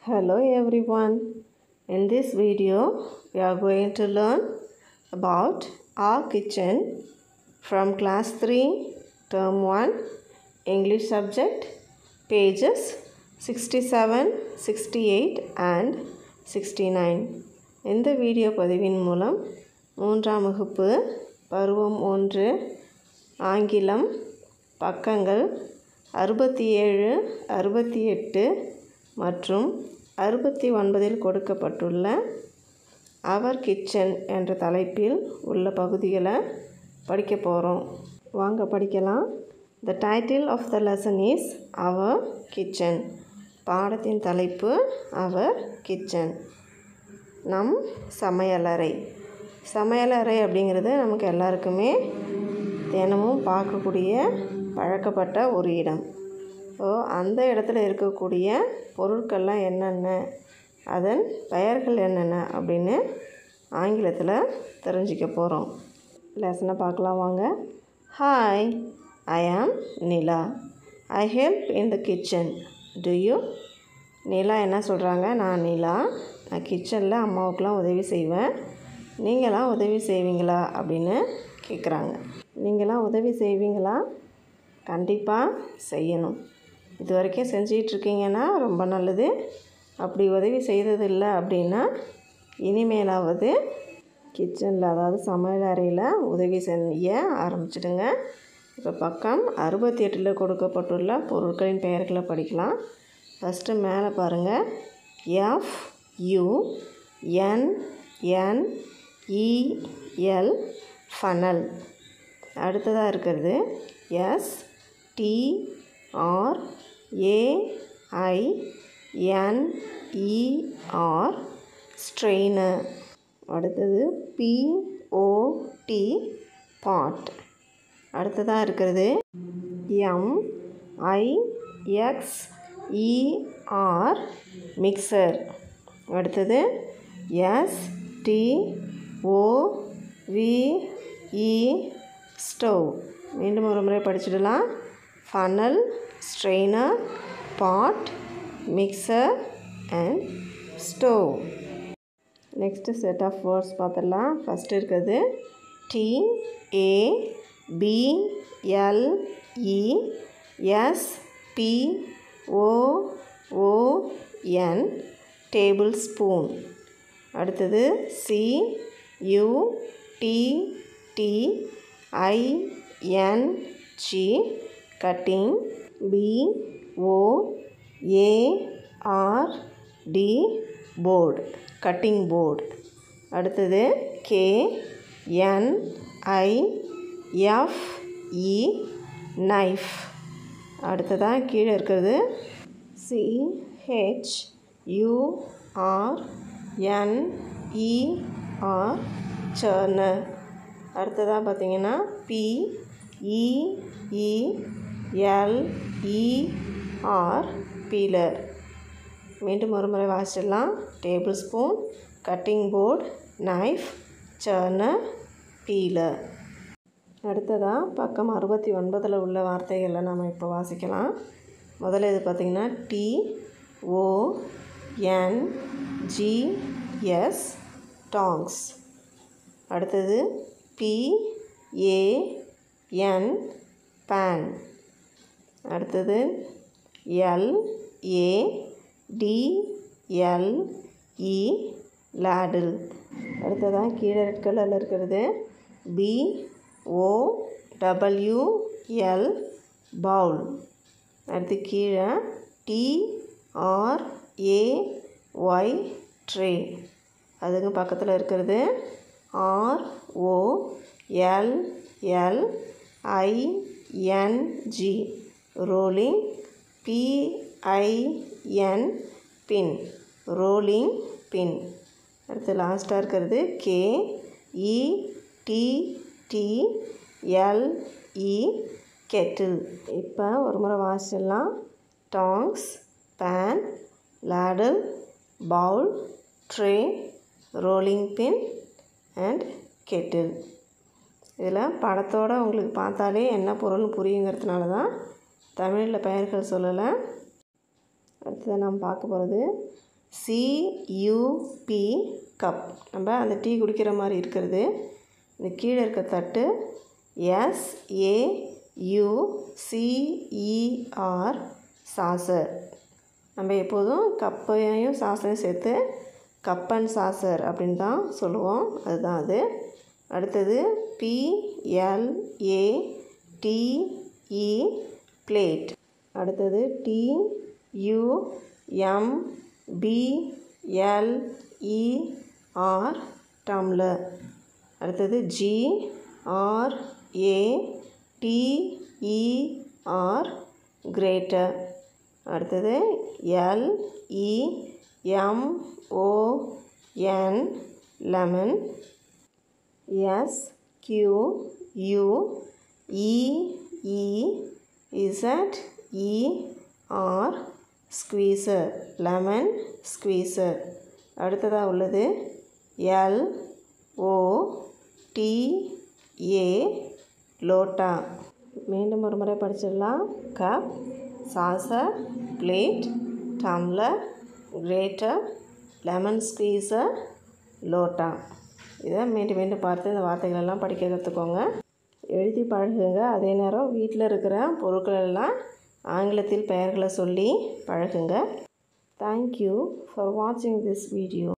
Hello everyone. In this video, we are going to learn about our kitchen from class 3, term 1, English subject, pages 67, 68 and 69. இந்த video பதிவின் மூலம் மூன்றாம் வகுப்பு பருவம் ஒன்று ஆங்கிலம் பக்கங்கள் அறுபத்தி ஏழு அறுபத்தி எட்டு மற்றும் அறுபத்தி ஒன்பதில் கொடுக்கப்பட்டுள்ள அவர் கிச்சன் என்ற தலைப்பில் உள்ள பகுதிகளை படிக்க போகிறோம் வாங்க படிக்கலாம் the title of the lesson is our kitchen பாடத்தின் தலைப்பு அவர் கிச்சன் நம் சமையலறை சமையலறை அப்படிங்கிறது நமக்கு எல்லாருக்குமே தினமும் பார்க்கக்கூடிய பழக்கப்பட்ட ஒரு இடம் ஸோ அந்த இடத்துல இருக்கக்கூடிய பொருட்கள்லாம் என்னென்ன அதன் பெயர்கள் என்னென்ன அப்படின்னு ஆங்கிலத்தில் தெரிஞ்சிக்க போகிறோம் லெசனை பார்க்கலாம் வாங்க hi I am Nila I help in the kitchen to you Nila என்ன சொல்கிறாங்க நான் நிலா நான் கிச்சனில் அம்மாவுக்கெலாம் உதவி செய்வேன் நீங்களாம் உதவி செய்வீங்களா அப்படின்னு கேட்குறாங்க நீங்களாம் உதவி செய்வீங்களா கண்டிப்பாக செய்யணும் இது வரைக்கும் செஞ்சிகிட்ருக்கீங்கன்னா ரொம்ப நல்லது அப்படி உதவி செய்தது இல்லை அப்படின்னா இனிமேலாவது கிச்சனில் அதாவது சமையல் அறையில் உதவி செய்ய ஆரம்பிச்சிடுங்க இப்போ பக்கம் அறுபத்தி எட்டில் கொடுக்கப்பட்டுள்ள பொருட்களின் பெயர்களை படிக்கலாம் ஃபஸ்ட்டு மேலே பாருங்கள் F U N N E L funnel அடுத்ததாக இருக்கிறது S T R A I N E R strainer அடுத்தது பிஓடி பாட் அடுத்ததாக இருக்கிறது எம் ஐஎக்ஸ் இஆர் மிக்சர் அடுத்தது S T O V E stove மீண்டும் ஒரு முறை படிச்சிடலாம் funnel strainer pot mixer and stove next set of words பார்த்துடலாம் ஃபஸ்ட்டு இருக்கிறது T A B L E S P O O N tablespoon அடுத்தது C U T T I N G cutting B O A R D board cutting board அடுத்தது K N I F E knife அடுத்ததாக கீழே இருக்கிறது C H U R N E R churner அடுத்ததாக பார்த்தீங்கன்னா P E E L E R peeler மீண்டும் ஒரு முறை வாசிச்சிடலாம் tablespoon cutting board knife churner peeler அடுத்ததாக பக்கம் அறுபத்தி ஒன்பதில் உள்ள வார்த்தைகளை நம்ம இப்போ வாசிக்கலாம் முதல்ல இது பார்த்திங்கன்னா T O N G S tongs அடுத்தது பி ஏ என் பேன் அடுத்தது L A D L E ladle அடுத்ததான் கீழே ரெட் கலரில் இருக்கிறது B O W L bowl அடுத்து கீழே T R A Y tray அதுக்கு பக்கத்தில் இருக்கிறது R O L L I N G rolling P I N pin rolling pin அடுத்து லாஸ்ட்டாக இருக்கிறது K E T T L E kettle இப்போ ஒரு முறை வாசிச்சிடலாம் tongs pan ladle Pavul tray rolling pin and kettle இதில் படத்தோடு உங்களுக்கு பார்த்தாலே என்ன பொருள்னு புரியுங்கிறதுனால தான் தமிழில் பெயர்கள் சொல்லலை அடுத்தது நாம் பார்க்க போகிறது சியூபி கப் நம்ம அந்த டீ குடிக்கிற மாதிரி இருக்கிறது இந்த கீழே இருக்க தட்டு எஸ்ஏயுசிஇஆர் சாசர் நம்ம எப்போதும் கப்பையும் சாசரையும் சேர்த்து கப் அண்ட் சாசர் அப்படின்னு தான் சொல்லுவோம் அதுதான் அது அடுத்தது பிஎல்ஏடிஇ பிளேட் அடுத்தது T U M B L E R tumbler அடுத்தது G R A T E R grater அடுத்தது L E M O N lemon S Q U E E Z E R squeezer lemon squeezer அடுத்ததாக உள்ளது L O T A lota மீண்டும் ஒரு முறை படிச்சிடலாம் cup saucer plate tumbler grater lemon squeezer lota இதை மீண்டும் மீண்டும் பார்த்து இந்த வார்த்தைகளெல்லாம் படிக்க கற்றுக்கோங்க எழுதி பழகுங்க அதே நேரம் வீட்டில் இருக்கிற பொருட்கள் எல்லாம் ஆங்கிலத்தில் பெயர்களை சொல்லி பழகுங்க தேங்க்யூ ஃபார் வாட்சிங் திஸ் வீடியோ